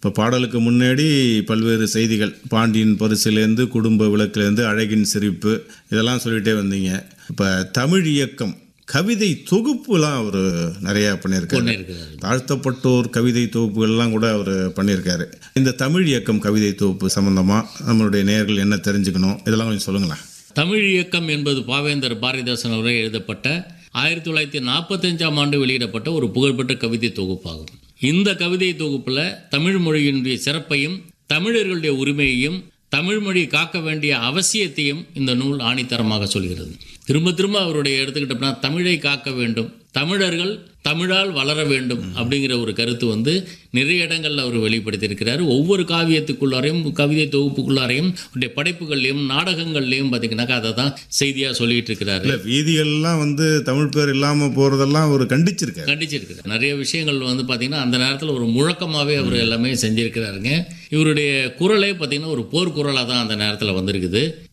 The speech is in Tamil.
இப்போ பாடலுக்கு முன்னாடி பல்வேறு செய்திகள் பாண்டியன் பரிசுலேருந்து குடும்ப விளக்குலேருந்து அழகின் சிரிப்பு இதெல்லாம் சொல்லிகிட்டே வந்தீங்க இப்போ தமிழ் இயக்கம் கவிதை தொகுப்புலாம் அவர் நிறையா பண்ணியிருக்காரு பண்ணியிருக்கிறாரு தாழ்த்தப்பட்டோர் கவிதை தொகுப்புகள்லாம் கூட அவர் பண்ணியிருக்காரு இந்த தமிழ் இயக்கம் கவிதை தொகுப்பு சம்மந்தமாக நம்மளுடைய நேயர்கள் என்ன தெரிஞ்சுக்கணும் இதெல்லாம் கொஞ்சம் சொல்லுங்களேன் தமிழ் இயக்கம் என்பது பாவேந்தர் பாரதிதாசன் அவர்கள் எழுதப்பட்ட ஆயிரத்தி தொள்ளாயிரத்தி நாற்பத்தஞ்சாம் ஆண்டு வெளியிடப்பட்ட ஒரு புகழ்பெற்ற கவிதை தொகுப்பாகும் இந்த கவிதை தொகுப்பில் தமிழ் மொழியினுடைய சிறப்பையும் தமிழர்களுடைய உரிமையையும் தமிழ் மொழி காக்க வேண்டிய அவசியத்தையும் இந்த நூல் ஆணித்தரமாக சொல்கிறது திரும்ப திரும்ப அவருடைய எடுத்துக்கிட்டோம்னா தமிழை காக்க வேண்டும் தமிழர்கள் தமிழால் வளர வேண்டும் அப்படிங்கிற ஒரு கருத்து வந்து நிறைய இடங்களில் அவர் வெளிப்படுத்தியிருக்கிறார் ஒவ்வொரு காவியத்துக்குள்ளாரையும் கவிதை தொகுப்புக்குள்ளாரையும் அவருடைய படைப்புகள்லையும் நாடகங்கள்லையும் பார்த்தீங்கன்னாக்கா அதை தான் செய்தியாக சொல்லிட்டு இருக்கிறாரு இல்லை வீதிகள்லாம் வந்து தமிழ் பேர் இல்லாமல் போகிறதெல்லாம் அவர் கண்டிச்சிருக்காரு கண்டிச்சிருக்கிறார் நிறைய விஷயங்கள் வந்து பார்த்தீங்கன்னா அந்த நேரத்தில் ஒரு முழக்கமாகவே அவர் எல்லாமே செஞ்சிருக்கிறாருங்க இவருடைய குரலே பார்த்தீங்கன்னா ஒரு போர்க்குரலாக தான் அந்த நேரத்தில் வந்திருக்குது